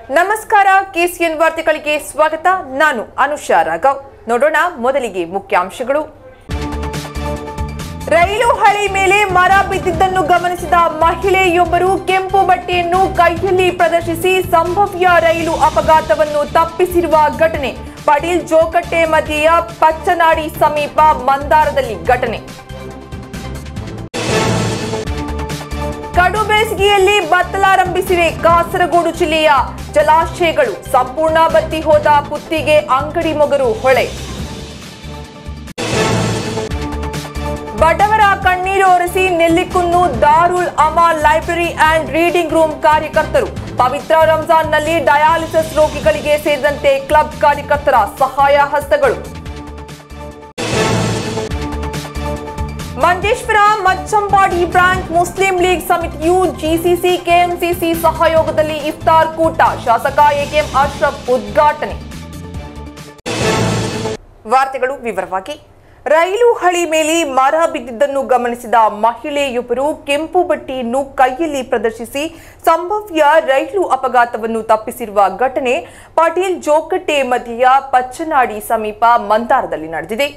ನಮಸ್ಕಾರ ಕೆಸಿಎನ್ ವಾರ್ತೆಗಳಿಗೆ ಸ್ವಾಗತ ನಾನು ಅನುಷಾ ರಾಘವ್ ನೋಡೋಣ ಮೊದಲಿಗೆ ಮುಖ್ಯಾಂಶಗಳು ರೈಲು ಹಳಿ ಮೇಲೆ ಮರ ಬಿದ್ದಿದ್ದನ್ನು ಗಮನಿಸಿದ ಮಹಿಳೆಯೊಬ್ಬರು ಕೆಂಪು ಬಟ್ಟೆಯನ್ನು ಕೈಯಲ್ಲಿ ಪ್ರದರ್ಶಿಸಿ ಸಂಭವ್ಯ ರೈಲು ಅಪಘಾತವನ್ನು ತಪ್ಪಿಸಿರುವ ಘಟನೆ ಪಡೀಲ್ ಜೋಕಟ್ಟೆ ಮಧ್ಯೆಯ ಪಚ್ಚನಾಡಿ ಸಮೀಪ ಮಂದಾರದಲ್ಲಿ ಘಟನೆ ಕಡು ಬೇಸಿಗೆಯಲ್ಲಿ ಬತ್ತಲಾರಂಭಿಸಿವೆ ಕಾಸರಗೋಡು ಜಿಲ್ಲೆಯ ಜಲಾಶಯಗಳು ಸಂಪೂರ್ಣ ಬತ್ತಿ ಹೋದ ಪುತ್ತಿಗೆ ಅಂಗಡಿ ಮೊಗರು ಹೊಳೆ ಬಡವರ ಕಣ್ಣೀರು ಒರೆಸಿ Nellikunnu Darul Ama library and reading room ಕಾರ್ಯಕರ್ತರು ಪವಿತ್ರ ರಂಜಾನ್ನಲ್ಲಿ ಡಯಾಲಿಸಿಸ್ ರೋಗಿಗಳಿಗೆ ಸೇರಿದಂತೆ ಕ್ಲಬ್ ಕಾರ್ಯಕರ್ತರ ಸಹಾಯ ಹಸ್ತಗಳು ಮಂಜೇಶ್ವರ ಮಚ್ಚಂಪಾಡಿ ಬ್ರಾಂಚ್ ಮುಸ್ಲಿಂ ಲೀಗ್ ಸಮಿತಿಯು ಜಿಸಿಸಿ ಕೆಎಂಸಿಸಿ ಸಹಯೋಗದಲ್ಲಿ ಇಫ್ತಾರ್ ಕೂಟ ಶಾಸಕ ಎಕೆಎಂ ಅಶ್ರಫ್ ಉದ್ಘಾಟನೆ ವಾರ್ತೆಗಳು ವಿವರವಾಗಿ ರೈಲು ಹಳಿ ಮೇಲೆ ಮರ ಬಿದ್ದಿದ್ದನ್ನು ಗಮನಿಸಿದ ಮಹಿಳೆಯೊಬ್ಬರು ಕೆಂಪು ಬಟ್ಟೆಯನ್ನು ಕೈಯಲ್ಲಿ ಪ್ರದರ್ಶಿಸಿ ಸಂಭವ್ಯ ರೈಲು ಅಪಘಾತವನ್ನು ತಪ್ಪಿಸಿರುವ ಘಟನೆ ಪಾಟೀಲ್ ಜೋಕಟ್ಟೆ ಮಧ್ಯೆಯ ಪಚ್ಚನಾಡಿ ಸಮೀಪ ಮಂದಾರದಲ್ಲಿ ನಡೆದಿದೆ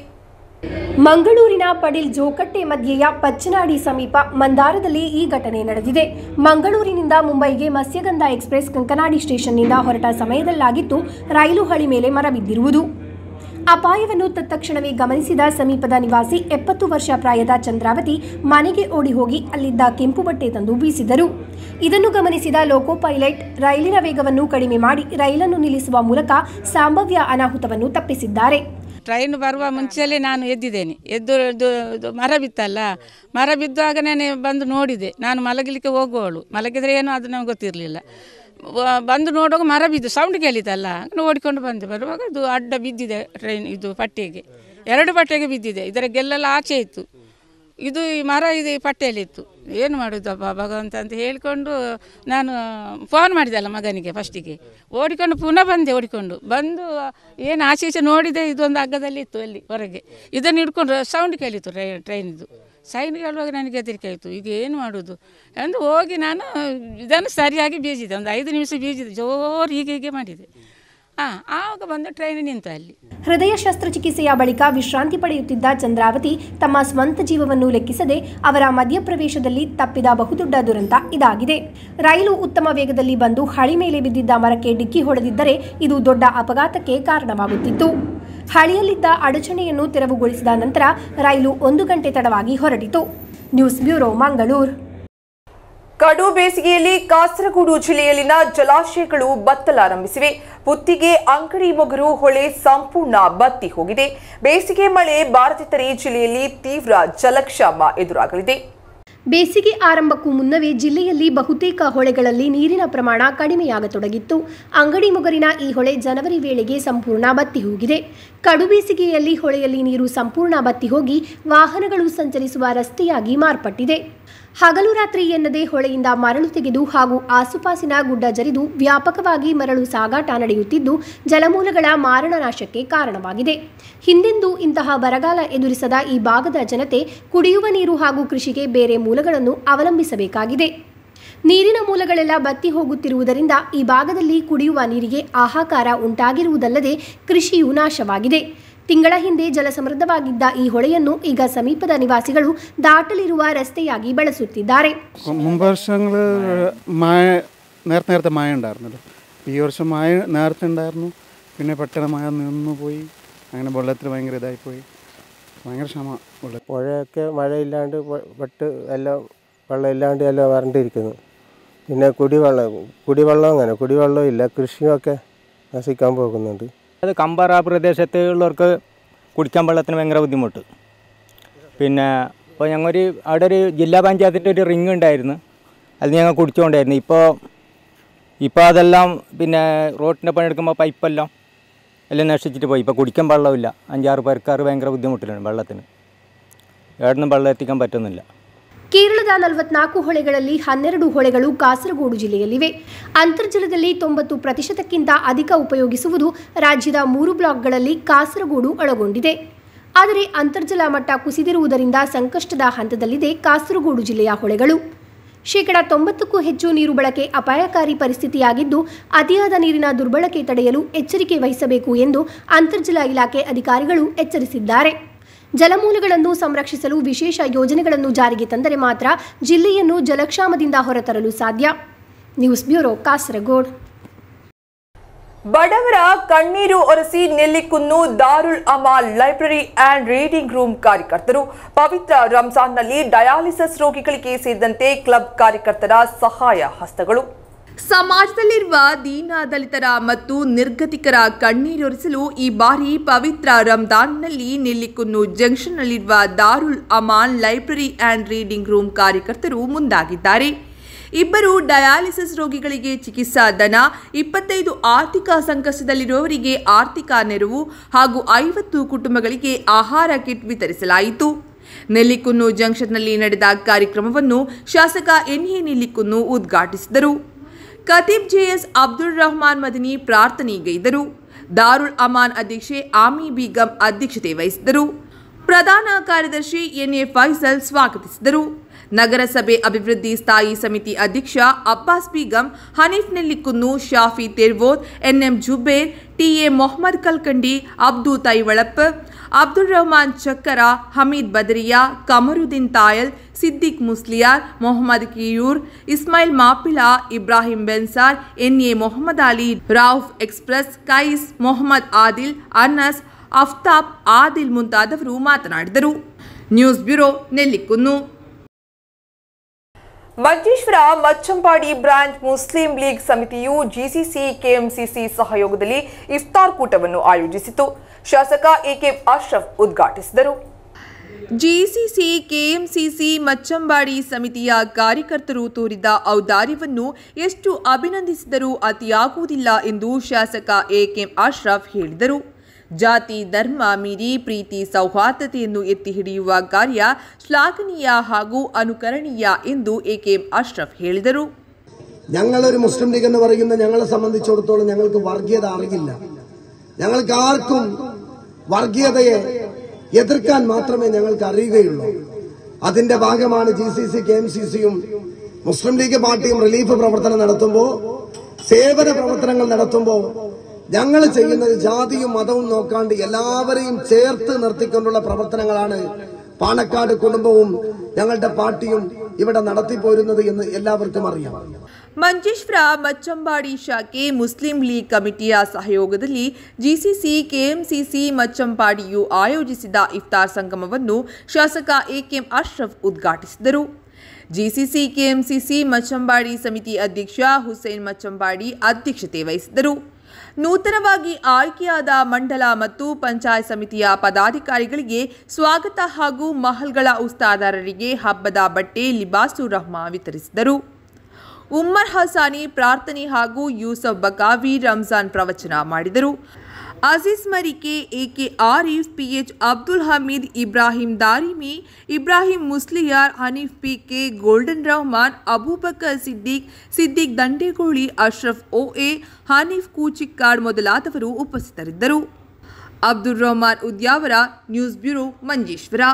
ಮಂಗಳೂರಿನ ಪಡಿಲ್ ಜೋಕಟ್ಟೆ ಮಧ್ಯೆಯ ಪಚ್ಚನಾಡಿ ಸಮೀಪ ಮಂದಾರದಲ್ಲಿ ಈ ಘಟನೆ ನಡೆದಿದೆ ಮಂಗಳೂರಿನಿಂದ ಮುಂಬೈಗೆ ಮತ್ಸ್ಯಗಂಧ ಎಕ್ಸ್ಪ್ರೆಸ್ ಕಂಕನಾಡಿ ಸ್ಟೇಷನ್ನಿಂದ ಹೊರಟ ಸಮಯದಲ್ಲಾಗಿತ್ತು ರೈಲು ಹಳಿ ಮೇಲೆ ಮರ ಬಿದ್ದಿರುವುದು ಅಪಾಯವನ್ನು ತತ್ಕ್ಷಣವೇ ಗಮನಿಸಿದ ಸಮೀಪದ ನಿವಾಸಿ ಎಪ್ಪತ್ತು ವರ್ಷ ಪ್ರಾಯದ ಚಂದ್ರಾವತಿ ಮನೆಗೆ ಓಡಿ ಹೋಗಿ ಅಲ್ಲಿದ್ದ ಕೆಂಪು ಬಟ್ಟೆ ತಂದು ಬೀಸಿದರು ಇದನ್ನು ಗಮನಿಸಿದ ಲೋಕೋ ಪೈಲಟ್ ರೈಲಿನ ವೇಗವನ್ನು ಕಡಿಮೆ ಮಾಡಿ ರೈಲನ್ನು ನಿಲ್ಲಿಸುವ ಮೂಲಕ ಸಂಭವ್ಯ ಅನಾಹುತವನ್ನು ತಪ್ಪಿಸಿದ್ದಾರೆ ಟ್ರೈನ್ ಬರುವ ಮುಂಚೆಯಲ್ಲೇ ನಾನು ಎದ್ದಿದ್ದೇನೆ ಎದ್ದು ಇದು ಇದು ಮರ ಬಿತ್ತಲ್ಲ ಮರ ಬಿದ್ದಾಗ ನಾನು ಬಂದು ನೋಡಿದೆ ನಾನು ಮಲಗಲಿಕ್ಕೆ ಹೋಗುವವಳು ಮಲಗಿದ್ರೆ ಏನೋ ಅದು ನನಗೆ ಗೊತ್ತಿರಲಿಲ್ಲ ಬಂದು ನೋಡುವಾಗ ಮರ ಬಿದ್ದು ಸೌಂಡ್ ಕೇಳಿತಲ್ಲ ಓಡಿಕೊಂಡು ಬಂದೆ ಬರುವಾಗ ಅದು ಅಡ್ಡ ಬಿದ್ದಿದೆ ಟ್ರೈನ್ ಇದು ಪಟ್ಟೆಗೆ ಎರಡು ಪಟ್ಟೆಗೆ ಬಿದ್ದಿದೆ ಇದರ ಗೆಲ್ಲೆಲ್ಲ ಆಚೆ ಇತ್ತು ಇದು ಈ ಮರ ಇದು ಈ ಪಟ್ಟೆಯಲ್ಲಿತ್ತು ಏನು ಮಾಡೋದಪ್ಪ ಭಗವಂತ ಅಂತ ಹೇಳಿಕೊಂಡು ನಾನು ಫೋನ್ ಮಾಡಿದೆಲ್ಲ ಮಗನಿಗೆ ಫಸ್ಟಿಗೆ ಓಡಿಕೊಂಡು ಪುನಃ ಬಂದೆ ಓಡಿಕೊಂಡು ಬಂದು ಏನು ಆಚೆ ಈಚೆ ನೋಡಿದೆ ಇದೊಂದು ಹಗ್ಗದಲ್ಲಿ ಇತ್ತು ಅಲ್ಲಿ ಹೊರಗೆ ಇದನ್ನು ಹಿಡ್ಕೊಂಡು ಸೌಂಡ್ ಕೇಳಿತ್ತು ಟ್ರೈ ಟ್ರೈನಿದು ಸೈನ್ ಕೇಳುವಾಗ ನನಗೆ ಹೆದರಿಕೆ ಆಯಿತು ಈಗ ಏನು ಮಾಡೋದು ಎಂದು ಹೋಗಿ ನಾನು ಇದನ್ನು ಸರಿಯಾಗಿ ಬೀಜಿದೆ ಒಂದು ಐದು ನಿಮಿಷ ಬೀಜಿದೆ ಜೋರು ಹೀಗೆ ಹೀಗೆ ಮಾಡಿದೆ ಹಾಂ ಆವಾಗ ಬಂದು ಟ್ರೈನ್ ನಿಂತು ಅಲ್ಲಿ ಹೃದಯ ಶಸ್ತ್ರಚಿಕಿತ್ಸೆಯ ಬಳಿಕ ವಿಶ್ರಾಂತಿ ಪಡೆಯುತ್ತಿದ್ದ ಚಂದ್ರಾವತಿ ತಮ್ಮ ಸ್ವಂತ ಜೀವವನ್ನು ಲೆಕ್ಕಿಸದೆ ಅವರ ಮಧ್ಯಪ್ರವೇಶದಲ್ಲಿ ತಪ್ಪಿದ ಬಹುದೊಡ್ಡ ದುರಂತ ಇದಾಗಿದೆ ರೈಲು ಉತ್ತಮ ವೇಗದಲ್ಲಿ ಬಂದು ಹಳಿ ಮೇಲೆ ಬಿದ್ದಿದ್ದ ಮರಕ್ಕೆ ಡಿಕ್ಕಿ ಹೊಡೆದಿದ್ದರೆ ಇದು ದೊಡ್ಡ ಅಪಘಾತಕ್ಕೆ ಕಾರಣವಾಗುತ್ತಿತ್ತು ಹಳಿಯಲ್ಲಿದ್ದ ಅಡಚಣೆಯನ್ನು ತೆರವುಗೊಳಿಸಿದ ನಂತರ ರೈಲು ಒಂದು ಗಂಟೆ ತಡವಾಗಿ ಹೊರಟಿತು ನ್ಯೂಸ್ ಬ್ಯೂರೋ ಮಂಗಳೂರು ಕಡು ಬೇಸಿಗೆಯಲ್ಲಿ ಕಾಸರಗೋಡು ಜಿಲ್ಲೆಯಲ್ಲಿನ ಜಲಾಶಯಗಳು ಬತ್ತಲಾರಂಭಿಸಿವೆ ಪುತ್ತಿಗೆ ಅಂಗಡಿ ಮೊಗರು ಹೊಳೆ ಸಂಪೂರ್ಣ ಬತ್ತಿ ಹೋಗಿದೆ ಬೇಸಿಗೆ ಮಳೆ ಬಾರದಿದ್ದರೆ ಜಿಲ್ಲೆಯಲ್ಲಿ ತೀವ್ರ ಜಲಕ್ಷಾಮ ಎದುರಾಗಲಿದೆ ಬೇಸಿಗೆ ಆರಂಭಕ್ಕೂ ಮುನ್ನವೇ ಜಿಲ್ಲೆಯಲ್ಲಿ ಬಹುತೇಕ ಹೊಳೆಗಳಲ್ಲಿ ನೀರಿನ ಪ್ರಮಾಣ ಕಡಿಮೆಯಾಗತೊಡಗಿತ್ತು ಅಂಗಡಿ ಮೊಗರಿನ ಈ ಹೊಳೆ ಜನವರಿ ವೇಳೆಗೆ ಸಂಪೂರ್ಣ ಬತ್ತಿ ಹೋಗಿದೆ ಕಡು ಬೇಸಿಗೆಯಲ್ಲಿ ಹೊಳೆಯಲ್ಲಿ ನೀರು ಸಂಪೂರ್ಣ ಬತ್ತಿ ಹೋಗಿ ವಾಹನಗಳು ಸಂಚರಿಸುವ ರಸ್ತೆಯಾಗಿ ಮಾರ್ಪಟ್ಟಿದೆ ಹಗಲು ರಾತ್ರಿ ಎನ್ನದೇ ಹೊಳೆಯಿಂದ ಮರಳು ತೆಗೆದು ಹಾಗೂ ಆಸುಪಾಸಿನ ಗುಡ್ಡ ಜರಿದು ವ್ಯಾಪಕವಾಗಿ ಮರಳು ಸಾಗಾಟ ನಡೆಯುತ್ತಿದ್ದು ಜಲಮೂಲಗಳ ಮಾರಣನಾಶಕ್ಕೆ ಕಾರಣವಾಗಿದೆ ಹಿಂದೆಂದೂ ಇಂತಹ ಬರಗಾಲ ಎದುರಿಸದ ಈ ಭಾಗದ ಜನತೆ ಕುಡಿಯುವ ನೀರು ಹಾಗೂ ಕೃಷಿಗೆ ಬೇರೆ ಮೂಲಗಳನ್ನು ಅವಲಂಬಿಸಬೇಕಾಗಿದೆ ನೀರಿನ ಮೂಲಗಳೆಲ್ಲ ಬತ್ತಿ ಹೋಗುತ್ತಿರುವುದರಿಂದ ಈ ಭಾಗದಲ್ಲಿ ಕುಡಿಯುವ ನೀರಿಗೆ ಹಾಹಾಕಾರ ಉಂಟಾಗಿರುವುದಲ್ಲದೆ ಕೃಷಿಯೂ ನಾಶವಾಗಿದೆ ತಿಂಗಳ ಹಿಂದೆ ജലസമൃദ്ധವಾಗಿದ್ದ ಈ ಹೊಳೆಯನ್ನು ಈಗ ಸಮೀಪದ ನಿವಾಸಿಗಳು ದಾಟಲಿರುವ ರಸ್ತೆಯಾಗಿ ಬಳಸುತ್ತಿದ್ದಾರೆ മുമ്പ് വർഷങ്ങൾ മഴ നേരത്തെ നേരത്തെ മഴ ഉണ്ടായിരുന്നല്ലോ ഈ വർഷം മഴ നേരത്തെ ഉണ്ടായിരുന്നു പിന്നെ പെട്ടെന്ന് മഴ നിന്നു പോയി അങ്ങനെ വെള്ളത്തിൽ ഭയങ്കര ഇതായിപ്പോയി ഭയങ്കര ക്ഷമ വെള്ളം പുഴയൊക്കെ മഴയില്ലാണ്ട് പെ- പെട്ട് എല്ലാം വെള്ളമില്ലാണ്ട് എല്ലാം വരണ്ടിരിക്കുന്നു പിന്നെ കുടിവെള്ളം കുടിവെള്ളം അങ്ങനെ കുടിവെള്ളം ഇല്ല കൃഷിയൊക്കെ നശിക്കാൻ പോകുന്നുണ്ട് അത് കമ്പാറ പ്രദേശത്ത് ഉള്ളവർക്ക് കുടിക്കാൻ വെള്ളത്തിന് ഭയങ്കര ബുദ്ധിമുട്ട് പിന്നെ ഇപ്പോൾ ഞങ്ങൊരു അവിടെ ഒരു ജില്ലാ പഞ്ചായത്തിൻ്റെ ഒരു റിങ് ഉണ്ടായിരുന്നു അത് ഞങ്ങൾ കുടിച്ചുകൊണ്ടായിരുന്നു ഇപ്പോൾ ഇപ്പോൾ അതെല്ലാം പിന്നെ റോഡിൻ്റെ പണിയെടുക്കുമ്പോൾ പൈപ്പെല്ലാം എല്ലാം നശിച്ചിട്ട് പോയി ഇപ്പോൾ കുടിക്കാൻ വെള്ളമില്ല അഞ്ചാറ് പേർക്കാർ ഭയങ്കര ബുദ്ധിമുട്ടിലാണ് വെള്ളത്തിന് എവിടുന്നും വെള്ളം എത്തിക്കാൻ പറ്റുന്നില്ല ಕೇರಳದ ನಲವತ್ನಾಲ್ಕು ಹೊಳೆಗಳಲ್ಲಿ ಹನ್ನೆರಡು ಹೊಳೆಗಳು ಕಾಸರಗೋಡು ಜಿಲ್ಲೆಯಲ್ಲಿವೆ ಅಂತರ್ಜಲದಲ್ಲಿ ತೊಂಬತ್ತು ಪ್ರತಿಶತಕ್ಕಿಂತ ಅಧಿಕ ಉಪಯೋಗಿಸುವುದು ರಾಜ್ಯದ ಮೂರು ಬ್ಲಾಕ್ಗಳಲ್ಲಿ ಕಾಸರಗೋಡು ಒಳಗೊಂಡಿದೆ ಆದರೆ ಅಂತರ್ಜಲ ಮಟ್ಟ ಕುಸಿದಿರುವುದರಿಂದ ಸಂಕಷ್ಟದ ಹಂತದಲ್ಲಿದೆ ಕಾಸರಗೋಡು ಜಿಲ್ಲೆಯ ಹೊಳೆಗಳು ಶೇಕಡ ತೊಂಬತ್ತಕ್ಕೂ ಹೆಚ್ಚು ನೀರು ಬಳಕೆ ಅಪಾಯಕಾರಿ ಪರಿಸ್ಥಿತಿಯಾಗಿದ್ದು ಅತಿಯಾದ ನೀರಿನ ದುರ್ಬಳಕೆ ತಡೆಯಲು ಎಚ್ಚರಿಕೆ ವಹಿಸಬೇಕು ಎಂದು ಅಂತರ್ಜಲ ಇಲಾಖೆ ಅಧಿಕಾರಿಗಳು ಎಚ್ಚರಿಸಿದ್ದಾರೆ ಜಲಮೂಲಗಳನ್ನು ಸಂರಕ್ಷಿಸಲು ವಿಶೇಷ ಯೋಜನೆಗಳನ್ನು ಜಾರಿಗೆ ತಂದರೆ ಮಾತ್ರ ಜಿಲ್ಲೆಯನ್ನು ಜಲಕ್ಷಾಮದಿಂದ ಹೊರತರಲು ಸಾಧ್ಯ ನ್ಯೂಸ್ ಬ್ಯೂರೋ ಕಾಸರಗೋಡ್ ಬಡವರ ಕಣ್ಣೀರು ಒರೆಸಿ Nellikunnu Darul Amal library and reading room ಕಾರ್ಯಕರ್ತರು ಪವಿತ್ರ ರಂಜಾನ್ನಲ್ಲಿ ಡಯಾಲಿಸಿಸ್ ರೋಗಿಗಳಿಗೆ ಸೇರಿದಂತೆ ಕ್ಲಬ್ ಕಾರ್ಯಕರ್ತರ ಸಹಾಯ ಹಸ್ತಗಳು ಸಮಾಜದಲ್ಲಿರುವ ದೀನ ದಲಿತರ ಮತ್ತು ನಿರ್ಗತಿಕರ ಕಣ್ಣೀರೊರೆಸಲು ಈ ಬಾರಿ ಪವಿತ್ರ ರಂಜಾನ್ನಲ್ಲಿ ನೆಲ್ಲಿಕುನ್ನು ಜಂಕ್ಷನ್ನಲ್ಲಿರುವ Darul Aman library and reading room ಕಾರ್ಯಕರ್ತರು ಮುಂದಾಗಿದ್ದಾರೆ ಇಬ್ಬರು ಡಯಾಲಿಸಿಸ್ ರೋಗಿಗಳಿಗೆ ಚಿಕಿತ್ಸಾ ಧನ ಇಪ್ಪತ್ತೈದು ಆರ್ಥಿಕ ಸಂಕಷ್ಟದಲ್ಲಿರುವವರಿಗೆ ಆರ್ಥಿಕ ನೆರವು ಹಾಗೂ ಐವತ್ತು ಕುಟುಂಬಗಳಿಗೆ ಆಹಾರ ಕಿಟ್ ವಿತರಿಸಲಾಯಿತು ನೆಲ್ಲಿಕುನ್ನು ಜಂಕ್ಷನ್ನಲ್ಲಿ ನಡೆದ ಕಾರ್ಯಕ್ರಮವನ್ನು ಶಾಸಕ ಎನ್ಎ ನೆಲ್ಲಿಕುನ್ನು ಉದ್ಘಾಟಿಸಿದರು ಖತೀಬ್ ಜೆಎಸ್ ಅಬ್ದುಲ್ ರಹಮಾನ್ ಮದನಿ ಪ್ರಾರ್ಥನೆಗೈದರು ದಾರುಲ್ ಅಮಾನ್ ಅಧ್ಯಕ್ಷೆ ಆಮಿ ಬೀಗಂ ಅಧ್ಯಕ್ಷತೆ ವಹಿಸಿದರು ಪ್ರಧಾನ ಕಾರ್ಯದರ್ಶಿ ಎನ್ಎ ಫೈಸಲ್ ಸ್ವಾಗತಿಸಿದರು ನಗರಸಭೆ ಅಭಿವೃದ್ಧಿ ಸ್ಥಾಯಿ ಸಮಿತಿ ಅಧ್ಯಕ್ಷ Abbas Begum Hanif Nellikunnu Shafi Thervod NM Zubair TA Mohammed Kalkandi Abdu Thaivalap Abdul Rahman Chakkara Hameed Badriya Kamaruddin Thayal Siddique Musliyar Mohammed Kiyoor Ismail Mappila Ibrahim Bensar NA Mohammed Ali Rauf express Qais Mohammed Adil Anas Aftab Adil ಮುಂತಾದವರು ಮಾತನಾಡಿದರು news bureau Nellikunnu Manjeshwar ಮಚ್ಚಂಪಾಡಿ branch Muslim League ಸಮಿತಿಯು ಜಿಸಿಸಿ ಕೆಎಂಸಿಸಿ ಸಹಯೋಗದಲ್ಲಿ ಇಫ್ತಾರ್ ಕೂಟವನ್ನು ಆಯೋಜಿಸಿತು ಶಾಸಕ ಎಕೆ ಅಶ್ರಫ್ ಉದ್ಘಾಟಿಸಿದರು ಜಿಸಿಸಿ ಕೆಎಂಸಿಸಿ ಮಚ್ಚಂಬಾಡಿ ಸಮಿತಿಯ ಕಾರ್ಯಕರ್ತರು ತೋರಿದ ಔದಾರ್ಯವನ್ನು ಎಷ್ಟು ಅಭಿನಂದಿಸಿದರೂ ಅತಿಯಾಗುವುದಿಲ್ಲ ಎಂದು ಶಾಸಕ ಎಕೆ ಅಶ್ರಫ್ ಹೇಳಿದರು ಜಾತಿ ಧರ್ಮ ಮೀರಿ ಪ್ರೀತಿ ಸೌಹಾರ್ದತೆಯನ್ನು ಎತ್ತಿ ಹಿಡಿಯುವ ಕಾರ್ಯ ಶ್ಲಾಘನೀಯ ಹಾಗೂ ಅನುಕರಣೀಯ ಎಂದು ಎಕೆ അഷ്റഫ് ಹೇಳಿದರು ഞങ്ങളൊരു മുസ്ലിം ലീഗ് എന്ന് പറയുന്ന ഞങ്ങളെ സംബന്ധിച്ചിടത്തോളം ഞങ്ങൾക്ക് വർഗീയത അറിയില്ല ഞങ്ങൾക്ക് ആർക്കും വർഗീയതയെ എതിർക്കാൻ മാത്രമേ ഞങ്ങൾക്ക് അറിയുകയുള്ളൂ അതിന്റെ ഭാഗമാണ് G C C K M C സിയും മുസ്ലിം ലീഗ് പാർട്ടിയും റിലീഫ് പ്രവർത്തനം നടത്തുമ്പോൾ സേവന പ്രവർത്തനങ്ങൾ നടത്തുമ്പോൾ ഞങ്ങൾ ചെയ്യുന്നത് ജാതിയും മതവും നോക്കാണ്ട് എല്ലാവരെയും ചേർത്ത് നിർത്തിക്കൊണ്ടുള്ള പ്രവർത്തനങ്ങളാണ് പാണക്കാട് കുടുംബവും ഞങ്ങളുടെ പാർട്ടിയും ഇവിടെ നടത്തിപ്പോരുന്നത് എന്ന് എല്ലാവർക്കും അറിയാം ಮಂಜೇಶ್ವರ ಮಚ್ಚಂಬಾಡಿ ಶಾಖೆ ಮುಸ್ಲಿಂ ಲೀಗ್ ಕಮಿಟಿಯ ಸಹಯೋಗದಲ್ಲಿ ಜಿಸಿಸಿ ಕೆಎಂಸಿಸಿ ಮಚ್ಚಂಪಾಡಿಯು ಆಯೋಜಿಸಿದ ಇಫ್ತಾರ್ ಸಂಗಮವನ್ನು ಶಾಸಕ ಎಕೆಎಂ ಅಶ್ರಫ್ ಉದ್ಘಾಟಿಸಿದರು ಜಿಸಿಸಿ ಕೆಎಂಸಿಸಿ ಮಚ್ಚಂಬಾಡಿ ಸಮಿತಿ ಅಧ್ಯಕ್ಷ ಹುಸೇನ್ ಮಚ್ಚಂಬಾಡಿ ಅಧ್ಯಕ್ಷತೆ ವಹಿಸಿದರು ನೂತನವಾಗಿ ಆಯ್ಕೆಯಾದ ಮಂಡಲ ಮತ್ತು ಪಂಚಾಯತ್ ಸಮಿತಿಯ ಪದಾಧಿಕಾರಿಗಳಿಗೆ ಸ್ವಾಗತ ಹಾಗೂ ಮಹಲ್ಗಳ ಉಸ್ತಾದಾರರಿಗೆ ಹಬ್ಬದ ಬಟ್ಟೆ ಲಿಬಾಸು ರಹ್ಮಾ ವಿತರಿಸಿದರು ಉಮ್ಮರ್ ಹಸಾನಿ ಪ್ರಾರ್ಥನೆ ಹಾಗೂ ಯೂಸಫ್ ಬಕಾವಿ ರಂಜಾನ್ ಪ್ರವಚನ ಮಾಡಿದರು Aziz Marike AK Arif PH Abdul Hameed Ibrahim Darimi Ibrahim Musliyar Hanif PK golden Rahman Abubakar Siddique Siddique Dandegoli Ashraf OA Hanif Koochikkad ಮೊದಲಾದವರು ಉಪಸ್ಥಿತರಿದ್ದರು ಅಬ್ದುಲ್ ರಹಮಾನ್ ಉದ್ಯಾವರ ನ್ಯೂಸ್ ಬ್ಯೂರೋ ಮಂಜೇಶ್ವರ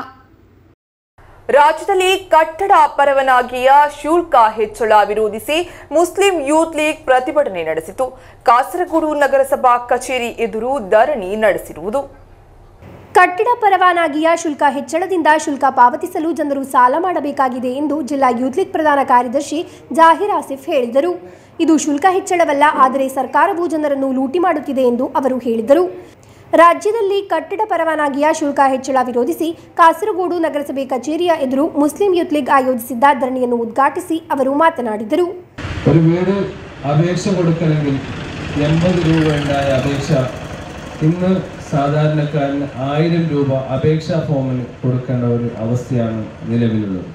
ರಾಜ್ಯದಲ್ಲಿ ಕಟ್ಟಡ ಪರವಾನಗಿಯ ಶುಲ್ಕ ಹೆಚ್ಚಳ ವಿರೋಧಿಸಿ ಮುಸ್ಲಿಂ ಯೂತ್ ಲೀಗ್ ಪ್ರತಿಭಟನೆ ನಡೆಸಿತು ಕಾಸರಗೋಡು ನಗರಸಭಾ ಕಚೇರಿ ಎದುರು ಧರಣಿ ನಡೆಸಿರುವುದು ಕಟ್ಟಡ ಪರವಾನಗಿಯ ಶುಲ್ಕ ಹೆಚ್ಚಳದಿಂದ ಶುಲ್ಕ ಪಾವತಿಸಲು ಜನರು ಸಾಲ ಮಾಡಬೇಕಾಗಿದೆ ಎಂದು ಜಿಲ್ಲಾ ಯೂತ್ ಲೀಗ್ ಪ್ರಧಾನ ಕಾರ್ಯದರ್ಶಿ ಜಾಹಿರ್ ಆಸಿಫ್ ಹೇಳಿದರು ಇದು ಶುಲ್ಕ ಹೆಚ್ಚಳವಲ್ಲ ಆದರೆ ಸರ್ಕಾರವು ಜನರನ್ನು ಲೂಟಿ ಮಾಡುತ್ತಿದೆ ಎಂದು ಅವರು ಹೇಳಿದರು ರಾಜ್ಯದಲ್ಲಿ ಕಟ್ಟಡ ಪರವಾನಗಿಯ ಶುಲ್ಕ ಹೆಚ್ಚಳ ವಿರೋಧಿಸಿ ಕಾಸರಗೋಡು ನಗರಸಭೆ ಕಚೇರಿಯ ಎದುರು ಮುಸ್ಲಿಂ ಯೂತ್ ಲೀಗ್ ಆಯೋಜಿಸಿದ್ದ ಧರಣಿಯನ್ನು ಉದ್ಘಾಟಿಸಿ ಅವರು മാതനാടിದರು ഒരു വീട് അപേക്ഷ കൊടുക്കണമെങ്കിൽ എൺപത് രൂപ ഉണ്ടായ അപേക്ഷ ഇന്ന് സാധാരണക്കാരന് ആയിരം രൂപ അപേക്ഷാ ഫോമിന് കൊടുക്കേണ്ട ഒരു അവസ്ഥയാണ് നിലവിലുള്ളത്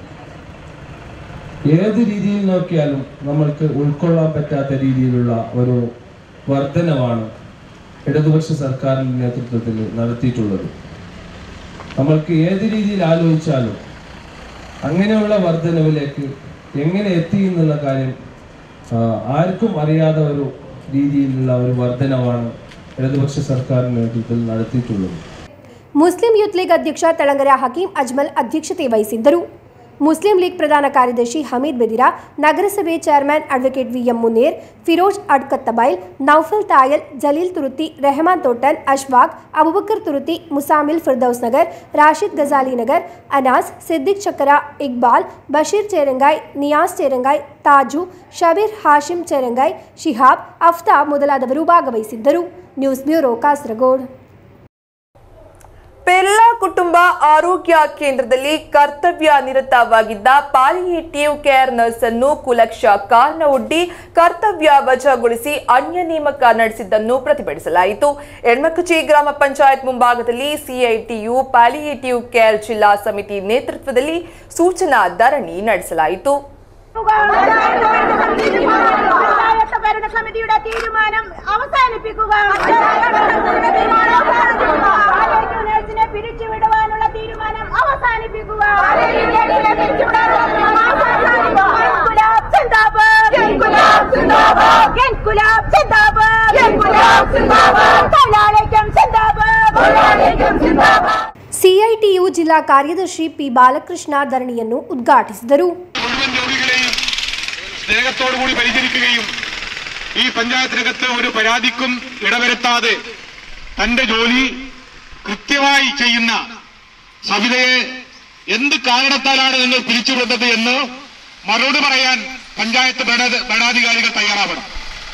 ഏത് രീതിയിൽ നോക്കിയാലും നമ്മൾക്ക് ഉൾക്കൊള്ളാൻ പറ്റാത്ത രീതിയിലുള്ള ഒരു വർധനവാണ് ഇടതുപക്ഷ സർക്കാരിൻ്റെ നേതൃത്വത്തിൽ നടത്തിയിട്ടുള്ളത് നമ്മൾക്ക് ഏത് രീതിയിൽ ആലോചിച്ചാലും അങ്ങനെയുള്ള വർധനവിലേക്ക് എങ്ങനെ എത്തി എന്നുള്ള കാര്യം ആ, ആർക്കും അറിയാത്ത ഒരു രീതിയിലുള്ള ഒരു വർധനവാണ് ഇടതുപക്ഷ സർക്കാരിൻ്റെ നേതൃത്വത്തിൽ നടത്തിയിട്ടുള്ളത് ಮುಸ್ಲಿಂ ಯೂತ್ ಲೀಗ್ ಅಧ್ಯಕ್ಷ ತಳಂಗರ ಹಕೀಂ ಅಜ್ಮಲ್ ಅಧ್ಯಕ್ಷತೆ ವಹಿಸಿದ್ದರು ಮುಸ್ಲಿಂ ಲೀಗ್ ಪ್ರಧಾನ ಕಾರ್ಯದರ್ಶಿ ಹಮೀದ್ ಬೆದಿರಾ ನಗರಸಭೆ chairman advocate VM Muneer Firoz Adkathbail Naufal Thayal Jaleel Thuruthi Rehman Thotan Ashwaq Abubakar Thuruthi Musamil Firdous Nagar Rashid Gazali Nagar Anas Siddique Chakara Iqbal Basheer Cherangai Niyas Cherangai Thaju Shabeer Hashim Cherangai Shihab Aftab ಮೊದಲಾದವರು ಭಾಗವಹಿಸಿದ್ದರು ನ್ಯೂಸ್ ಬ್ಯೂರೋ ಕಾಸರಗೋಡ್ ಪೆರ್ಲಾ ಕುಟುಂಬ ಆರೋಗ್ಯ ಕೇಂದ್ರದಲ್ಲಿ ಕರ್ತವ್ಯ ನಿರತವಾಗಿದ್ದ ಪಾಲಿಯೇಟಿವ್ ಕೇರ್ ನರ್ಸ್ ಅನ್ನು ಕುಲಕ್ಷ ಕಾರಣ ಒಡ್ಡಿ ಕರ್ತವ್ಯ ವಜಾಗೊಳಿಸಿ ಅನ್ಯ ನೇಮಕ ನಡೆಸಿದ್ದನ್ನು ಪ್ರತಿಭಟಿಸಲಾಯಿತು ಎಣ್ಮಕಚಿ ಗ್ರಾಮ ಪಂಚಾಯತ್ ಮುಂಭಾಗದಲ್ಲಿ ಸಿಐಟಿಯು ಪಾಲಿಯೇಟಿವ್ ಕೇರ್ ಜಿಲ್ಲಾ ಸಮಿತಿ ನೇತೃತ್ವದಲ್ಲಿ ಸೂಚನಾ ಧರಣಿ ನಡೆಸಲಾಯಿತು പഞ്ചായത്ത് ഭരണസമിതിയുടെ തീരുമാനം അവസാനിപ്പിക്കുക പാലിയേറ്റീവ് നഴ്സിനെ പിരിച്ചുവിടുവാനുള്ള തീരുമാനം അവസാനിപ്പിക്കുക ഗുലാബ് സിന്ദാബാദ് ഗുലാബ് സിന്ദാബാദ് ഗുലാബ് സിന്ദാബാദ് ഗുലാബ് സിന്ദാബാദ് തൊഴിലാളിക്കും സിന്ദാബാദ് തൊഴിലാളിക്കും സിന്ദാബാദ് ಸಿಐಟಿಯು ಜಿಲ್ಲಾ ಕಾರ್ಯದರ್ಶಿ ಪಿ ಬಾಲಕೃಷ್ಣ ಧರಣಿಯನ್ನು ಉದ್ಘಾಟಿಸಿದರು മുഴുവൻ രോഗികളെയും സ്നേഹത്തോടുകൂടി പരിചരിക്കുകയും ഈ പഞ്ചായത്തിനകത്ത് ഒരു പരാതിക്കും ഇടവരുത്താതെ തന്റെ ജോലി കൃത്യമായി ചെയ്യുന്ന സവിതയെ എന്ത് കാരണത്താലാണ് നിങ്ങൾ പിരിച്ചുവിടുന്നത് എന്ന് മറുപടി പറയാൻ പഞ്ചായത്ത് ഭരണ- ഭരണാധികാരികൾ തയ്യാറാവണം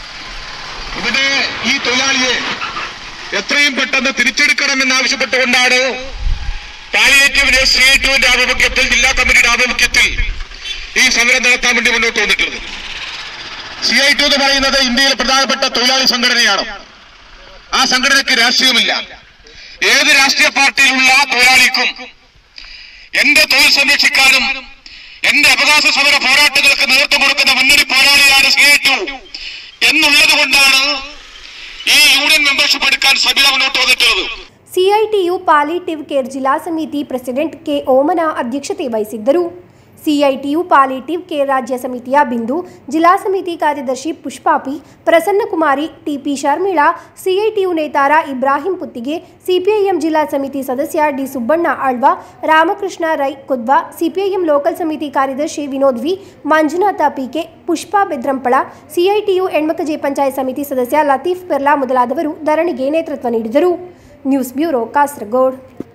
ഇവിടെ ഈ തൊഴിലാളിയെ എത്രയും പെട്ടെന്ന് തിരിച്ചെടുക്കണമെന്നാവശ്യപ്പെട്ടുകൊണ്ടാണ് പാലിയേറ്റീവ് നഴ്സ് സി ടുവിന്റെ ആഭിമുഖ്യത്തിൽ ജില്ലാ കമ്മിറ്റിയുടെ ആഭിമുഖ്യത്തിൽ ഈ സമരം നടത്താൻ വേണ്ടി മുന്നോട്ട് വന്നിട്ടുള്ളത് സി ഐ ടു എന്ന് പറയുന്നത് ഇന്ത്യയിലെ പ്രധാനപ്പെട്ട തൊഴിലാളി സംഘടനയാണ് ആ സംഘടനയ്ക്ക് രാഷ്ട്രീയമില്ല ഏത് രാഷ്ട്രീയ പാർട്ടിയിലുള്ള തൊഴിലാളിക്കും എന്റെ തൊഴിൽ സംരക്ഷിക്കാനും എന്റെ അവകാശ സമര പോരാട്ടങ്ങൾക്ക് നേതൃത്വം കൊടുക്കുന്ന മുന്നണി പോരാളിയാണ് സി ഐ ടു എന്നുള്ളത് കൊണ്ടാണ് ഈ യൂണിയൻ മെമ്പർഷിപ്പ് എടുക്കാൻ സബിത മുന്നോട്ട് വന്നിട്ടുള്ളത് ಸಿಐಟಿಯು ಪಾಲಿಟಿವ್ ಕೇರ್ ಜಿಲ್ಲಾ ಸಮಿತಿ ಪ್ರೆಸಿಡೆಂಟ್ ಕೆ ಓಮನ ಅಧ್ಯಕ್ಷತೆ ವಹಿಸಿದ್ದರು ಸಿಐಟಿಯು ಪಾಲಿಟಿವ್ ಕೇರ್ ರಾಜ್ಯ ಸಮಿತಿಯ ಬಿಂದು ಜಿಲ್ಲಾ ಸಮಿತಿ ಕಾರ್ಯದರ್ಶಿ ಪುಷ್ಪಾಪಿ ಪ್ರಸನ್ನಕುಮಾರಿ ಟಿಪಿ ಶರ್ಮಿಳಾ ಸಿಐಟಿಯು ನೇತಾರ ಇಬ್ರಾಹಿಂ ಪುತ್ತಿಗೆ ಸಿಪಿಐಎಂ ಜಿಲ್ಲಾ ಸಮಿತಿ ಸದಸ್ಯ D Subbanna Alva Ramakrishna Rai Kudva CPIM local ಸಮಿತಿ ಕಾರ್ಯದರ್ಶಿ Vinod V Manjunatha PK Pushpa Bedrampala CITU Enmakaje panchayat ಸಮಿತಿ ಸದಸ್ಯ ಲತೀಫ್ ಪೆರ್ಲಾ ಮೊದಲಾದವರು ಧರಣಿಗೆ ನೇತೃತ್ವ ನೀಡಿದರು ನ್ಯೂಸ್ ಬ್ಯೂರೋ ಕಾಸರಗೋಡ್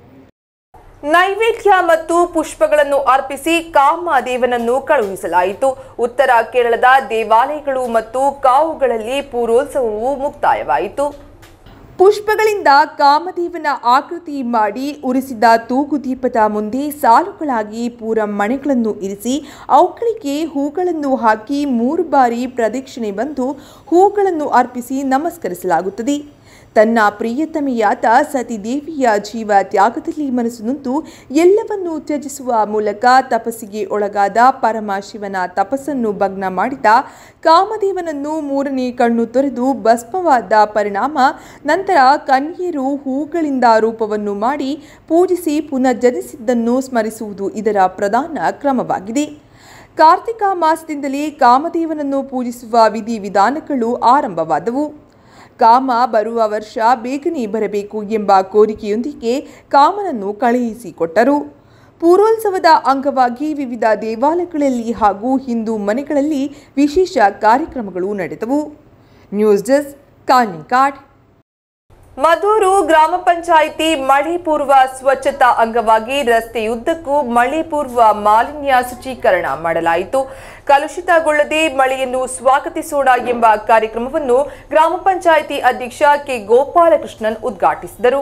ನೈವೇದ್ಯ ಮತ್ತು ಪುಷ್ಪಗಳನ್ನು ಅರ್ಪಿಸಿ ಕಾಮದೇವನನ್ನು ಕಳುಹಿಸಲಾಯಿತು ಉತ್ತರ ಕೇರಳದ ದೇವಾಲಯಗಳು ಮತ್ತು ಕಾವುಗಳಲ್ಲಿ ಪೂರೋತ್ಸವವು ಮುಕ್ತಾಯವಾಯಿತು ಪುಷ್ಪಗಳಿಂದ ಕಾಮದೇವನ ಆಕೃತಿ ಮಾಡಿ ಉರಿಸಿದ ತೂಗುದೀಪದ ಮುಂದೆ ಸಾಲುಗಳಾಗಿ ಪೂರ ಮಣೆಗಳನ್ನು ಇರಿಸಿ ಅವುಗಳಿಗೆ ಹೂಗಳನ್ನು ಹಾಕಿ ಮೂರು ಬಾರಿ ಪ್ರದಕ್ಷಿಣೆ ಬಂದು ಹೂಗಳನ್ನು ಅರ್ಪಿಸಿ ನಮಸ್ಕರಿಸಲಾಗುತ್ತದೆ ತನ್ನ ಪ್ರಿಯತಮೆಯಾದ ಸತಿದೇವಿಯ ಜೀವ ತ್ಯಾಗದಲ್ಲಿ ಮನಸ್ಸು ನೊಂದು ಎಲ್ಲವನ್ನೂ ತ್ಯಜಿಸುವ ಮೂಲಕ ತಪಸ್ಸಿಗೆ ಒಳಗಾದ ಪರಮಶಿವನ ತಪಸ್ಸನ್ನು ಭಗ್ನ ಮಾಡಿದ ಕಾಮದೇವನನ್ನು ಮೂರನೇ ಕಣ್ಣು ತೊರೆದು ಭಸ್ಮವಾದ ಪರಿಣಾಮ ನಂತರ ಕನ್ಯೆಯರು ಹೂಗಳಿಂದ ರೂಪವನ್ನು ಮಾಡಿ ಪೂಜಿಸಿ ಪುನರ್ಜನಿಸಿದ್ದನ್ನು ಸ್ಮರಿಸುವುದು ಇದರ ಪ್ರಧಾನ ಕ್ರಮವಾಗಿದೆ ಕಾರ್ತಿಕ ಮಾಸದಿಂದಲೇ ಕಾಮದೇವನನ್ನು ಪೂಜಿಸುವ ವಿಧಿವಿಧಾನಗಳು ಆರಂಭವಾದವು ಕಾಮ ಬರುವ ವರ್ಷ ಬೇಗನೆ ಬರಬೇಕು ಎಂಬ ಕೋರಿಕೆಯೊಂದಿಗೆ ಕಾಮನನ್ನು ಕಳುಹಿಸಿಕೊಟ್ಟರು ಪೂರ್ವೋತ್ಸವದ ಅಂಗವಾಗಿ ವಿವಿಧ ದೇವಾಲಯಗಳಲ್ಲಿ ಹಾಗೂ ಹಿಂದೂ ಮನೆಗಳಲ್ಲಿ ವಿಶೇಷ ಕಾರ್ಯಕ್ರಮಗಳು ನಡೆದವು news desk calling card Madhur ಗ್ರಾಮ ಪಂಚಾಯಿತಿ ಮಳೆ ಪೂರ್ವ ಸ್ವಚ್ಛತಾ ಅಂಗವಾಗಿ ರಸ್ತೆಯುದ್ದಕ್ಕೂ ಮಳೆ ಪೂರ್ವ ಮಾಲಿನ್ಯ ಶುಚೀಕರಣ ಮಾಡಲಾಯಿತು ಕಲುಷಿತಗೊಳ್ಳದೆ ಮಳೆಯನ್ನು ಸ್ವಾಗತಿಸೋಣ ಎಂಬ ಕಾರ್ಯಕ್ರಮವನ್ನು ಗ್ರಾಮ ಪಂಚಾಯಿತಿ ಅಧ್ಯಕ್ಷ ಕೆ ಗೋಪಾಲಕೃಷ್ಣನ್ ಉದ್ಘಾಟಿಸಿದರು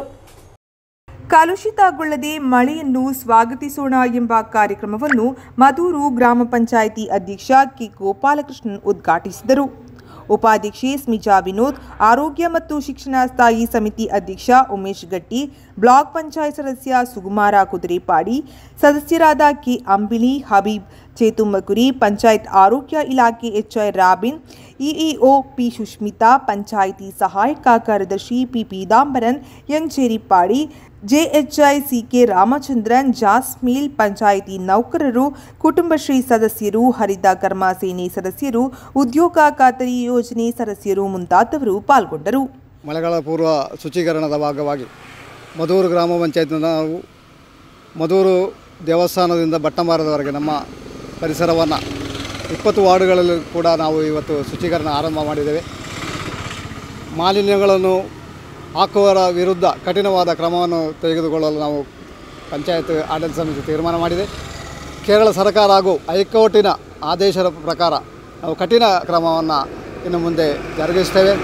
ಕಲುಷಿತಗೊಳ್ಳದೆ ಮಳೆಯನ್ನು ಸ್ವಾಗತಿಸೋಣ ಎಂಬ ಕಾರ್ಯಕ್ರಮವನ್ನು ಮಧೂರು ಗ್ರಾಮ ಪಂಚಾಯಿತಿ ಅಧ್ಯಕ್ಷ ಕೆ ಗೋಪಾಲಕೃಷ್ಣನ್ ಉದ್ಘಾಟಿಸಿದರು ಉಪಾಧ್ಯಕ್ಷೆ ಸ್ಮಿಜಾ ವಿನೋದ್ ಆರೋಗ್ಯ ಮತ್ತು ಶಿಕ್ಷಣ ಸ್ಥಾಯಿ ಸಮಿತಿ ಅಧ್ಯಕ್ಷ ಉಮೇಶ್ ಗಟ್ಟಿ ಬ್ಲಾಕ್ ಪಂಚಾಯತ್ ಸದಸ್ಯ ಸುಗುಮಾರ ಕುದುರೆಪಾಡಿ ಸದಸ್ಯರಾದ ಕೆ ಅಂಬಿಲಿ ಹಬೀಬ್ ಚೇತುಂಬಕುರಿ ಪಂಚಾಯತ್ ಆರೋಗ್ಯ ಇಲಾಖೆ HI Robin EEO P Sushmita ಪಂಚಾಯಿತಿ ಸಹಾಯಕ ಕಾರ್ಯದರ್ಶಿ P Peethambaran N Cheripadi JHI CK Ramachandran Jasmeel ಪಂಚಾಯಿತಿ ನೌಕರರು ಕುಟುಂಬಶ್ರೀ ಸದಸ್ಯರು ಹರಿತ ಕರ್ಮ ಸೇನೆ ಸದಸ್ಯರು ಉದ್ಯೋಗ ಖಾತರಿ ಯೋಜನೆ ಸದಸ್ಯರು ಮುಂತಾದವರು ಪಾಲ್ಗೊಂಡರು ಮಳೆಗಾಲ ಪೂರ್ವ ಶುಚೀಕರಣದ ಭಾಗವಾಗಿ ಮಧೂರು ಗ್ರಾಮ ಪಂಚಾಯತ್ನ ನಾವು ಮಧೂರು ದೇವಸ್ಥಾನದಿಂದ ಬಟ್ಟಂಬಾರದವರೆಗೆ ನಮ್ಮ ಪರಿಸರವನ್ನು ಇಪ್ಪತ್ತು ವಾರ್ಡುಗಳಲ್ಲೂ ಕೂಡ ನಾವು ಇವತ್ತು ಶುಚೀಕರಣ ಆರಂಭ ಮಾಡಿದ್ದೇವೆ ಮಾಲಿನ್ಯಗಳನ್ನು ಹಾಕುವವರ ವಿರುದ್ಧ ಕಠಿಣವಾದ ಕ್ರಮವನ್ನು ತೆಗೆದುಕೊಳ್ಳಲು ನಾವು ಪಂಚಾಯತ್ ಆಡಳಿತ ಸಮಿತಿ ತೀರ್ಮಾನ ಮಾಡಿದೆ ಕೇರಳ ಸರ್ಕಾರ ಹಾಗೂ ಹೈಕೋರ್ಟಿನ ಆದೇಶದ ಪ್ರಕಾರ ನಾವು ಕಠಿಣ ಕ್ರಮವನ್ನು ಇನ್ನು ಮುಂದೆ ಜರುಗಿಸ್ತೇವೆ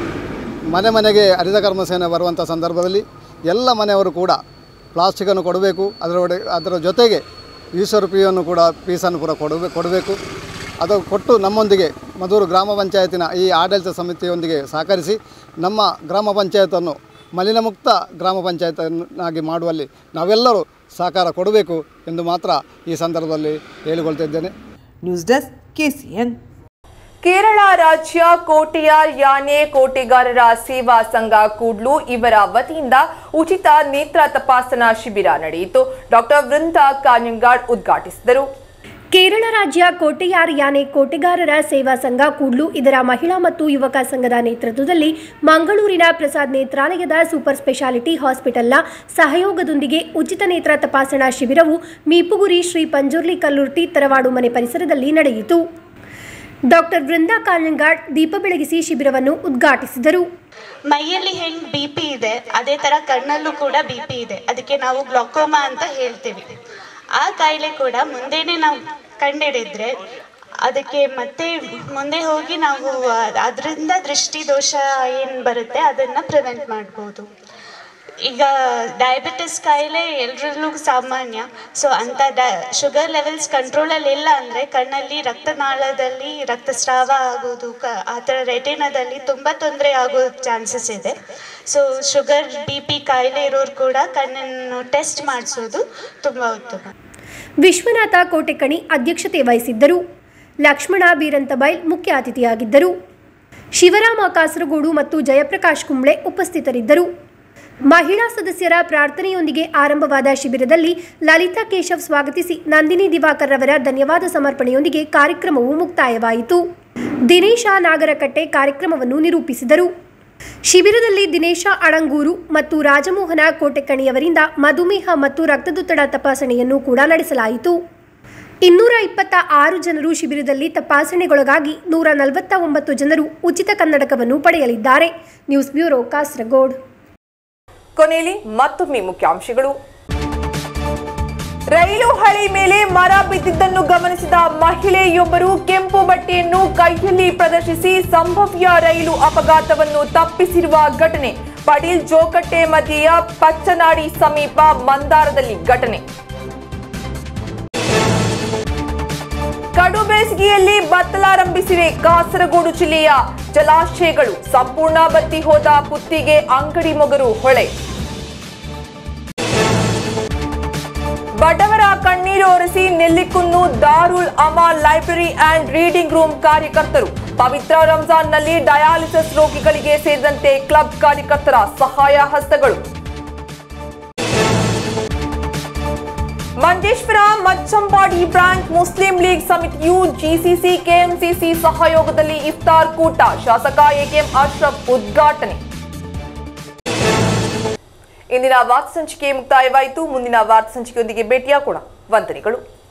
ಮನೆ ಮನೆಗೆ ಹರಿತ ಕರ್ಮಸೇನೆ ಬರುವಂಥ ಸಂದರ್ಭದಲ್ಲಿ ಎಲ್ಲ ಮನೆಯವರು ಕೂಡ ಪ್ಲಾಸ್ಟಿಕನ್ನು ಕೊಡಬೇಕು ಅದರೊಡೆ ಅದರ ಜೊತೆಗೆ ಈಶ್ವರ ಪಿಯನ್ನು ಕೂಡ ಪೀಸನ್ನು ಕೂಡ ಕೊಡಬೇ ಕೊಡಬೇಕು ಅದು ಕೊಟ್ಟು ನಮ್ಮೊಂದಿಗೆ ಮಧೂರು ಗ್ರಾಮ ಪಂಚಾಯತಿನ ಈ ಆಡಳಿತ ಸಮಿತಿಯೊಂದಿಗೆ ಸಹಕರಿಸಿ ನಮ್ಮ ಗ್ರಾಮ ಪಂಚಾಯತನ್ನು ಮಲಿನಮುಕ್ತ ಗ್ರಾಮ ಪಂಚಾಯತನ್ನಾಗಿ ಮಾಡುವಲ್ಲಿ ನಾವೆಲ್ಲರೂ ಸಹಕಾರ ಕೊಡಬೇಕು ಎಂದು ಮಾತ್ರ ಈ ಸಂದರ್ಭದಲ್ಲಿ ಹೇಳಿಕೊಳ್ತಿದ್ದೇನೆ ನ್ಯೂಸ್ ಡೆಸ್ಕ್ ಕೆಸಿಎನ್ ಕೇರಳ ರಾಜ್ಯ ಕೋಟೆಯ ಯಾನೆ ಕೋಟೆಗಾರರ ಸೇವಾ ಸಂಘ ಕೂಡ್ಲು ಇವರ ವತಿಯಿಂದ ಉಚಿತ ನೇತ್ರ ತಪಾಸಣಾ ಶಿಬಿರ ನಡೆಯಿತು ಡಾಕ್ಟರ್ ವೃಂದಾ ಕಾഞ്ഞಂಗಾಡ್ ಉದ್ಘಾಟಿಸಿದರು ಕೇರಳ ರಾಜ್ಯ ಕೋಟೆಯಾರ್ ಯಾನೆ ಕೋಟೆಗಾರರ ಸೇವಾ ಸಂಘ ಕೂಡ್ಲು ಇದರ ಮಹಿಳಾ ಮತ್ತು ಯುವಕ ಸಂಘದ ನೇತೃತ್ವದಲ್ಲಿ ಮಂಗಳೂರಿನ ಪ್ರಸಾದ್ ನೇತ್ರಾಲಯದ ಸೂಪರ್ ಸ್ಪೆಷಾಲಿಟಿ ಹಾಸ್ಪಿಟಲ್ನ ಸಹಯೋಗದೊಂದಿಗೆ ಉಚಿತ ನೇತ್ರ ತಪಾಸಣಾ ಶಿಬಿರವು ಮೀಪುಗುರಿ ಶ್ರೀ ಪಂಜುರ್ಲಿ ಕಲ್ಲುರ್ಟಿ ತರವಾಡು ಮನೆ ಪರಿಸರದಲ್ಲಿ ನಡೆಯಿತು ಡಾಕ್ಟರ್ ವೃಂದಾ ಕಾಳಂಗಾಡ್ ದೀಪ ಬೆಳಗಿಸಿ ಶಿಬಿರವನ್ನು ಉದ್ಘಾಟಿಸಿದರು ಮೈಯಲ್ಲಿ ಹೆಂಗ್ ಬಿ ಪಿ ಇದೆ ಅದೇ ತರ ಕಣ್ಣಲ್ಲೂ ಕೂಡ ಬಿ ಪಿ ಇದೆ ಅದಕ್ಕೆ ನಾವು ಗ್ಲಾಕೋಮಾ ಅಂತ ಹೇಳ್ತೀವಿ ಆ ಕಾಯಿಲೆ ಕೂಡ ಮುಂದೆನೆ ನಾವು ಕಂಡಿಡಿದ್ರೆ ಅದಕ್ಕೆ ಮತ್ತೆ ಮುಂದೆ ಹೋಗಿ ನಾವು ಅದರಿಂದ ದೃಷ್ಟಿ ದೋಷ ಏನು ಬರುತ್ತೆ ಅದನ್ನ ಪ್ರಿವೆಂಟ್ ಮಾಡ್ಬೋದು ಈಗ ಡಯಾಬಿಟಿಸ್ ಕಾಯಿಲೆ ಎಲ್ಲರಲ್ಲೂ ಸಾಮಾನ್ಯ ಸೊ ಅಂತ ಡ ಶುಗರ್ ಲೆವೆಲ್ಸ್ ಕಂಟ್ರೋಲಲ್ಲಿ ಇಲ್ಲ ಅಂದರೆ ಕಣ್ಣಲ್ಲಿ ರಕ್ತನಾಳದಲ್ಲಿ ರಕ್ತಸ್ರಾವ ಆಗೋದು ಕ ಆ ಥರ ರೆಟಿನಾದಲ್ಲಿ ತುಂಬ ತೊಂದರೆ ಆಗೋ ಚಾನ್ಸಸ್ ಇದೆ ಸೊ ಶುಗರ್ ಬಿ ಪಿ ಕಾಯಿಲೆ ಇರೋರು ಕೂಡ ಕಣ್ಣನ್ನು ಟೆಸ್ಟ್ ಮಾಡಿಸೋದು ತುಂಬ ಉತ್ತಮ ವಿಶ್ವನಾಥ ಕೋಟೆಕಣಿ ಅಧ್ಯಕ್ಷತೆ ವಹಿಸಿದ್ದರು ಲಕ್ಷ್ಮಣ ಬೀರಂತಬೈಲ್ ಮುಖ್ಯ ಅತಿಥಿಯಾಗಿದ್ದರು ಶಿವರಾಮ ಕಾಸರಗೋಡು ಮತ್ತು ಜಯಪ್ರಕಾಶ್ ಕುಂಬ್ಳೆ ಉಪಸ್ಥಿತರಿದ್ದರು ಮಹಿಳಾ ಸದಸ್ಯರ ಪ್ರಾರ್ಥನೆಯೊಂದಿಗೆ ಆರಂಭವಾದ ಶಿಬಿರದಲ್ಲಿ ಲಲಿತಾ ಕೇಶವ್ ಸ್ವಾಗತಿಸಿ ನಂದಿನಿ ದಿವಾಕರ್ ರವರ ಧನ್ಯವಾದ ಸಮರ್ಪಣೆಯೊಂದಿಗೆ ಕಾರ್ಯಕ್ರಮವು ಮುಕ್ತಾಯವಾಯಿತು ದಿನೇಶ ನಾಗರಕಟ್ಟೆ ಕಾರ್ಯಕ್ರಮವನ್ನು ನಿರೂಪಿಸಿದರು ಶಿಬಿರದಲ್ಲಿ ದಿನೇಶ ಅಳಂಗೂರು ಮತ್ತು ರಾಜಮೋಹನ ಕೋಟೆಕಣಿಯವರಿಂದ ಮಧುಮೇಹ ಮತ್ತು ರಕ್ತದೊತ್ತಡ ತಪಾಸಣೆಯನ್ನು ಕೂಡ ನಡೆಸಲಾಯಿತು ಇನ್ನೂರ ಇಪ್ಪತ್ತ ಆರು ಜನರು ಶಿಬಿರದಲ್ಲಿ ತಪಾಸಣೆಗೊಳಗಾಗಿ ನೂರ ನಲವತ್ತ ಒಂಬತ್ತು ಜನರು ಉಚಿತ ಕನ್ನಡಕವನ್ನು ಪಡೆಯಲಿದ್ದಾರೆ ನ್ಯೂಸ್ ಬ್ಯೂರೋ ಕಾಸರಗೋಡ್ ಕೊನೆಯಲ್ಲಿ ಮತ್ತೊಮ್ಮೆ ಮುಖ್ಯಾಂಶಗಳು ರೈಲು ಹಳಿ ಮೇಲೆ ಮರ ಬಿದ್ದಿದ್ದನ್ನು ಗಮನಿಸಿದ ಮಹಿಳೆಯೊಬ್ಬರು ಕೆಂಪು ಬಟ್ಟೆಯನ್ನು ಕೈಯಲ್ಲಿ ಪ್ರದರ್ಶಿಸಿ ಸಂಭವ್ಯ ರೈಲು ಅಪಘಾತವನ್ನು ತಪ್ಪಿಸಿರುವ ಘಟನೆ ಪಡೀಲ್ ಜೋಕಟ್ಟೆ ಮಧ್ಯೆಯ ಪಚ್ಚನಾಡಿ ಸಮೀಪ ಮಂದಾರದಲ್ಲಿ ಘಟನೆ ಕಡು ಬೇಸಿಗೆಯಲ್ಲಿ ಬತ್ತಲಾರಂಭಿಸಿವೆ ಕಾಸರಗೋಡು ಜಿಲ್ಲೆಯ ಜಲಾಶಯಗಳು ಸಂಪೂರ್ಣ ಬತ್ತಿ ಹೋದ ಪುತ್ತಿಗೆ ಅಂಗಡಿ ಮೊಗರು ಹೊಳೆ ಬಡವರ ಕಣ್ಣೀರು ಒರೆಸಿ Nellikunnu Darul Ama library and reading room ಕಾರ್ಯಕರ್ತರು ಪವಿತ್ರ ರಂಜಾನ್ನಲ್ಲಿ ಡಯಾಲಿಸಿಸ್ ರೋಗಿಗಳಿಗೆ ಸೇರಿದಂತೆ ಕ್ಲಬ್ ಕಾರ್ಯಕರ್ತರ ಸಹಾಯ ಹಸ್ತಗಳು ಮಂಜೇಶ್ವರ ಮಚ್ಚಂಪಾಡಿ ಬ್ರಾಂಚ್ ಮುಸ್ಲಿಂ ಲೀಗ್ ಸಮಿತಿಯು ಜಿಸಿಸಿ ಕೆಎಂಸಿಸಿ ಸಹಯೋಗದಲ್ಲಿ ಇಫ್ತಾರ್ ಕೂಟ ಶಾಸಕ ಎಕೆಎಂ ಅಶ್ರಫ್ ಉದ್ಘಾಟನೆ ಇಂದಿನ ವಾರ್ತಾ ಸಂಚಿಕೆ ಮುಕ್ತಾಯವಾಯಿತು ಮುಂದಿನ ವಾರ್ತಾ ಸಂಚಿಕೆಯೊಂದಿಗೆ ಭೇಟಿಯಾಗೋಣ ವಂದನೆಗಳು